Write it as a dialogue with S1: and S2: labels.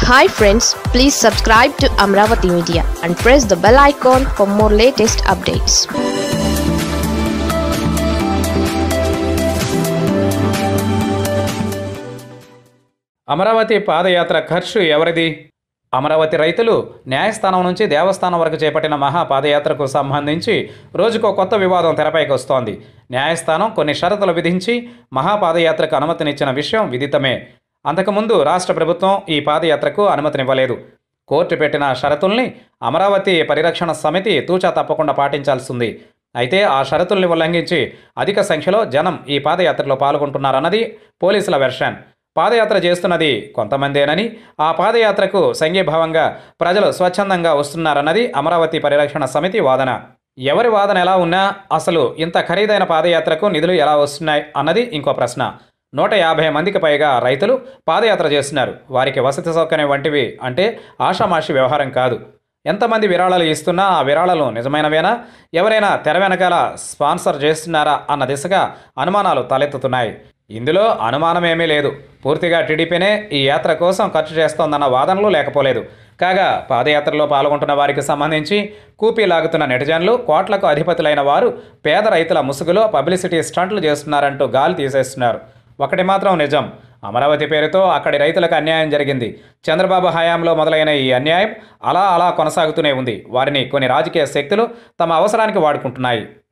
S1: hi friends please subscribe to Amaravati media and press the bell icon for more latest updates
S2: Amaravati పాదయాత్ర ఖర్చు ఎవరిది అమరావతి రైతులు న్యాయస్థానం నుంచి దేవస్థానం వరకు చేపట్టిన మహా పాదయాత్రకు సంబంధించి రోజుకో కొత్త వివాదం తెరపైకి వస్తోంది న్యాయస్థానం కొన్ని షరతులు విధించి మహాపాదయాత్రకు అనుమతినిచ్చిన విషయం విదితమే అంతకుముందు రాష్ట్ర ప్రభుత్వం ఈ పాదయాత్రకు అనుమతినివ్వలేదు కోర్టు పెట్టిన షరతుల్ని అమరావతి పరిరక్షణ సమితి తూచా తప్పకుండా పాటించాల్సింది అయితే ఆ షరతుల్ని ఉల్లంఘించి అధిక సంఖ్యలో జనం ఈ పాదయాత్రలో పాల్గొంటున్నారన్నది పోలీసుల వెర్షన్ పాదయాత్ర చేస్తున్నది కొంతమందేనని ఆ పాదయాత్రకు సంఘీభావంగా ప్రజలు స్వచ్ఛందంగా వస్తున్నారన్నది అమరావతి పరిరక్షణ సమితి వాదన ఎవరి వాదన ఎలా ఉన్నా అసలు ఇంత ఖరీదైన పాదయాత్రకు నిధులు ఎలా వస్తున్నాయి అన్నది ఇంకో ప్రశ్న నూట యాభై మందికి పైగా రైతులు పాదయాత్ర చేస్తున్నారు వారికి వసతి సౌకర్యం వంటివి అంటే ఆషామాషి వ్యవహారం కాదు ఎంతమంది విరాళాలు ఇస్తున్నా ఆ విరాళాలు నిజమైనవేనా ఎవరైనా తెర వెనకాల స్పాన్సర్ చేస్తున్నారా అన్న దిశగా అనుమానాలు తలెత్తుతున్నాయి ఇందులో అనుమానమేమీ లేదు పూర్తిగా టీడీపీనే ఈ యాత్ర కోసం ఖర్చు చేస్తోందన్న వాదనలు లేకపోలేదు కాగా పాదయాత్రలో పాల్గొంటున్న వారికి సంబంధించి కూపీ లాగుతున్న నెటిజన్లు కోట్లకు అధిపతులైన వారు పేద రైతుల ముసుగులో పబ్లిసిటీ స్టంట్లు చేస్తున్నారంటూ గాలి తీసేస్తున్నారు ఒకటి మాత్రం నిజం అమరావతి పేరుతో అక్కడి రైతులకు అన్యాయం జరిగింది చంద్రబాబు హయాంలో మొదలైన ఈ అన్యాయం అలా అలా కొనసాగుతూనే ఉంది వారిని కొన్ని రాజకీయ శక్తులు తమ అవసరానికి వాడుకుంటున్నాయి